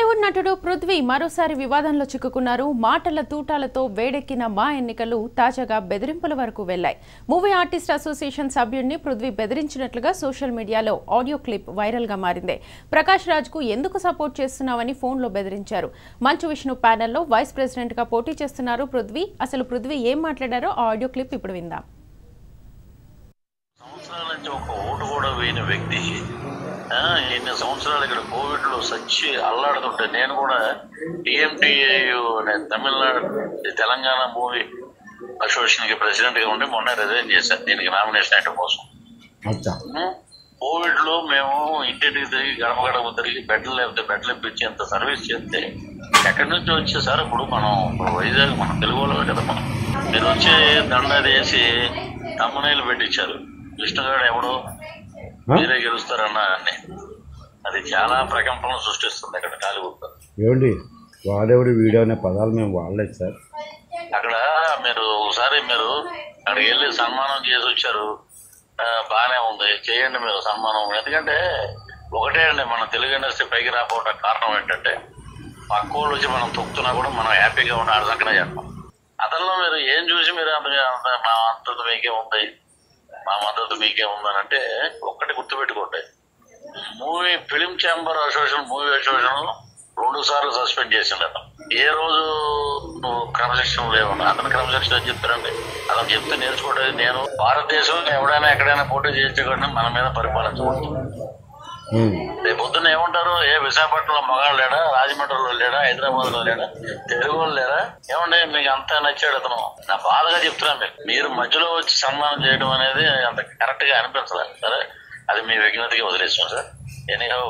బాలీవుడ్ నటుడు పృథ్వీ మరోసారి వివాదంలో చిక్కుకున్నారు మాటల తూటాలతో వేడెక్కిన మా ఎన్నికలు తాజాగా బెదిరింపుల వరకు వెళ్లాయి మూవీ ఆర్టిస్ట్ అసోసియేషన్ సభ్యుడిని పృథ్వీ బెదిరించినట్లుగా social media audio clip viral గా మారింది ప్రకాష్ రాజ్ కు ఎందుకు సపోర్ట్ చేస్తున్నావని ఫోన్లో బెదిరించారు మంచు విష్ణు ప్యానెల్లో వైస్ ప్రెసిడెంట్ గా పోటీ చేస్తున్నారు పృథ్వీ అసలు పృథ్వీ ఏం మాట్లాడారో ఆ ఆడియో క్లిప్ ఇప్పుడు విందాం సంవత్సరాల నుంచి ఒక ఓటు కూడా వేయని వ్యక్తి ఆ, ఎన్ని సంవత్సరాలు ఇక్కడ కోవిడ్ లో సచ్చి అల్లాడుతుంటే నేను కూడా TMTAU Tamil Nadu Telangana movie association కి ప్రెసిడెంట్ గా ఉండి మొన్న రిజైన్ చేశాను దీనికి నామినేషన్ ఐటమ్ కోసం అచ్చా కోవిడ్ లో మేము ఇంటింటికి తిరిగి గడప గడప తిరిగి బెడ్లు లేకపోతే బెడ్లు ఇప్పించి ఎంత సర్వీస్ చేస్తే ఎక్కడి నుంచి వచ్చే సార్ ఇప్పుడు మనం ఇప్పుడు వైజాగ్ మనం తెలుగు వాళ్ళమే కదా మనం మీరు వచ్చే దండ వేసి తమ్మనీళ్ళు పెట్టించారు విష్ణుగాడు ఎవడు మీరే గెలుస్తారన్న అని అది చాలా ప్రకంపనలు సృష్టిస్తుంది అక్కడ టాలీవుడ్ ఏమండి వాడెవడి వీడియో అనే పదాలు మేము వాడలేదు సార్ అక్కడ మీరు ఒకసారి మీరు అక్కడికి వెళ్ళి సన్మానం చేసి వచ్చారు ఆ, బాగానే ఉంది చేయండి మీరు సన్మానం ఎందుకంటే ఒకటే అండి మన తెలుగు ఇండస్ట్రీ పైకి రాకపోవడం కారణం ఏంటంటే పక్క వాళ్ళు వచ్చి మనం తొక్కుతున్నా కూడా మనం హ్యాపీగా ఉండి ఆడదాకనే చేస్తాం అతనిలో మీరు ఏం చూసి మీరు అంత అంత మా మద్దతు మీకే ఉంది మా మద్దతు మీకే ఉందని అంటే ఒక్కటి గుర్తుపెట్టుకోండి movie film chamber association movie association రెండు సార్లు సస్పెండ్ చేసిండు అతను ఏ రోజు నువ్వు క్రమశిక్షణ లేవు అతను క్రమశిక్షణ అని చెప్తారండి అతను చెప్తే నేర్చుకోవడం నేను భారతదేశంలో ఎవడైనా ఎక్కడైనా పోటీ చేయించకుండా మన మీద పరిపాలించకూడదు ఉమ్. రేపు పొద్దున్న ఏమంటారు ఏ విశాఖపట్నంలో మగాళ్ళు లేడా రాజమండ్రిలో లేడా హైదరాబాద్ లో లేడా తెలుగు వాళ్ళు లేరా ఏమండి మీకు అంతా నచ్చాడు అతను నా బాధగా చెప్తున్నాను మీకు మీరు మధ్యలో వచ్చి సన్మానం చేయడం అనేది అంత కరెక్ట్ గా అనిపించలేదు సరే అది మీ విజ్ఞతకి వదిలేసాం సార్ ఎనీహౌ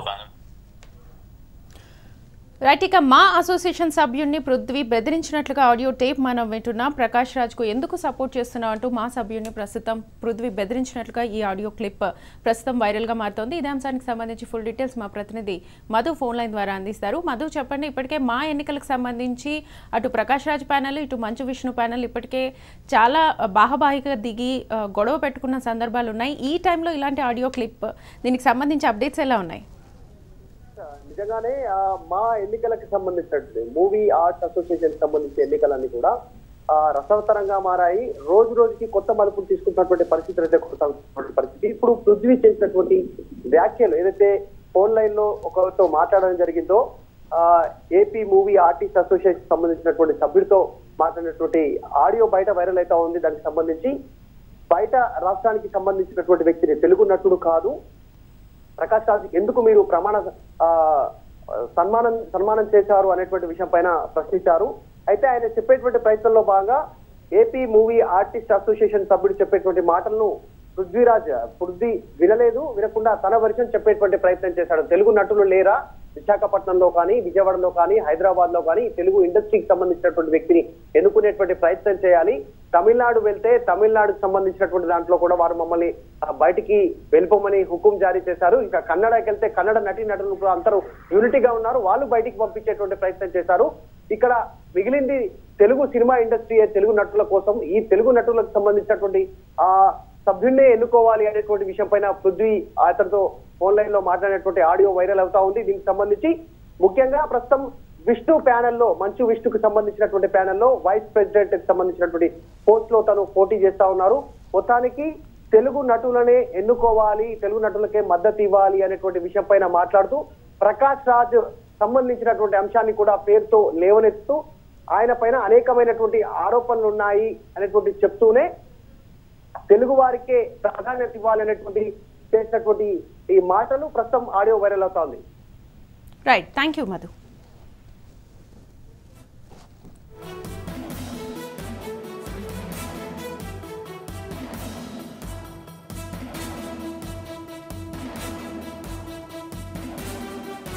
రైట్ ఇక మా అసోసియేషన్ సభ్యుడిని పృథ్వీ బెదిరించినట్లుగా ఆడియో టేప్ మనం వింటున్నాం ప్రకాష్ రాజ్ కు ఎందుకు సపోర్ట్ చేస్తున్నావు అంటూ మా సభ్యుడిని ప్రస్తుతం పృథ్వీ బెదిరించినట్లుగా ఈ ఆడియో క్లిప్ ప్రస్తుతం వైరల్ గా మారుతోంది ఇదే అంశానికి సంబంధించి ఫుల్ డీటెయిల్స్ మా ప్రతినిధి మధు ఫోన్ లైన్ ద్వారా అందిస్తారు మధు చెప్పండి ఇప్పటికే మా ఎన్నికలకు సంబంధించి అటు ప్రకాష్ రాజ్ ప్యానెల్ ఇటు మంచు విష్ణు ప్యానెల్ ఇప్పటికే చాలా బాహబాహిగా దిగి ఆ, గొడవ పెట్టుకున్న సందర్భాలు ఉన్నాయి ఈ టైంలో ఇలాంటి ఆడియో క్లిప్ దీనికి సంబంధించి అప్డేట్స్ ఎలా ఉన్నాయి నిజంగానే ఆ, మా ఎన్నికలకు సంబంధించినటువంటి మూవీ ఆర్ట్స్ అసోసియేషన్ సంబంధించిన ఎన్నికలన్నీ కూడా ఆ, రసవత్తరంగా మారాయి రోజు రోజుకి కొత్త మలుపులు తీసుకుంటున్నటువంటి పరిస్థితులు అయితే కొనసాగుతున్నటువంటి పరిస్థితి ఇప్పుడు పృథ్వీ చేసినటువంటి వ్యాఖ్యలు ఏదైతే ఫోన్ లైన్ లో ఒకరితో మాట్లాడడం జరిగిందో ఆ, ఏపీ మూవీ ఆర్టిస్ట్ అసోసియేషన్ సంబంధించినటువంటి సభ్యుడితో మాట్లాడినటువంటి ఆడియో బయట వైరల్ అవుతా ఉంది దానికి సంబంధించి బయట రాష్ట్రానికి సంబంధించినటువంటి వ్యక్తిని తెలుగు నటుడు కాదు ప్రకాష్ రాజ్ ఎందుకు మీరు ప్రమాణ ఆ, సన్మానం సన్మానం చేశారు అనేటువంటి విషయం పైన ప్రశ్నించారు అయితే ఆయన చెప్పేటువంటి ప్రయత్నంలో భాగంగా ఏపీ మూవీ ఆర్టిస్ట్ అసోసియేషన్ సభ్యుడు చెప్పేటువంటి మాటలను పృథ్వీరాజ్ పృథ్వీ వినలేదు వినకుండా తన వర్షన్ చెప్పేటువంటి ప్రయత్నం చేశాడు తెలుగు నటులు లేరా విశాఖపట్నంలో కానీ విజయవాడలో కానీ హైదరాబాద్ లో కానీ తెలుగు ఇండస్ట్రీకి సంబంధించినటువంటి వ్యక్తిని ఎన్నుకునేటువంటి ప్రయత్నం చేయాలి తమిళనాడు వెళ్తే తమిళనాడుకు సంబంధించినటువంటి దాంట్లో కూడా వారు మమ్మల్ని ఆ, బయటికి వెళ్ళిపోమని హుకుం జారీ చేశారు ఇంకా కన్నడకి వెళ్తే కన్నడ నటి నటులు కూడా అందరూ యూనిటీగా ఉన్నారు వాళ్ళు బయటికి పంపించేటువంటి ప్రయత్నం చేశారు ఇక్కడ మిగిలింది తెలుగు సినిమా ఇండస్ట్రీ తెలుగు నటుల కోసం ఈ తెలుగు నటులకు సంబంధించినటువంటి ఆ సభ్యున్నే ఎన్నుకోవాలి అనేటువంటి విషయం పైన పృథ్వీ అతనితో ఫోన్ లైన్ లో మాట్లాడినటువంటి ఆడియో వైరల్ అవుతా ఉంది దీనికి సంబంధించి ముఖ్యంగా ప్రస్తుతం విష్ణు ప్యానెల్లో మంచు విష్ణుకు సంబంధించినటువంటి ప్యానెల్లో వైస్ ప్రెసిడెంట్ కి సంబంధించినటువంటి పోస్ట్ లో తను పోటీ చేస్తా ఉన్నారు మొత్తానికి తెలుగు నటులనే ఎన్నుకోవాలి తెలుగు నటులకే మద్దతు ఇవ్వాలి అనేటువంటి విషయం పైన మాట్లాడుతూ ప్రకాష్ రాజ్ సంబంధించినటువంటి అంశాన్ని కూడా పేరుతో లేవనెత్తుతూ ఆయన పైన అనేకమైనటువంటి ఆరోపణలు ఉన్నాయి అనేటువంటి చెప్తూనే తెలుగు వారికే ప్రాధాన్యత ఇవ్వాలి అనేటువంటి చేసినటువంటి ఈ మాటలు ప్రస్తుతం ఆడియో వైరల్ అవుతా ఉంది రైట్ థ్యాంక్ యూ మధు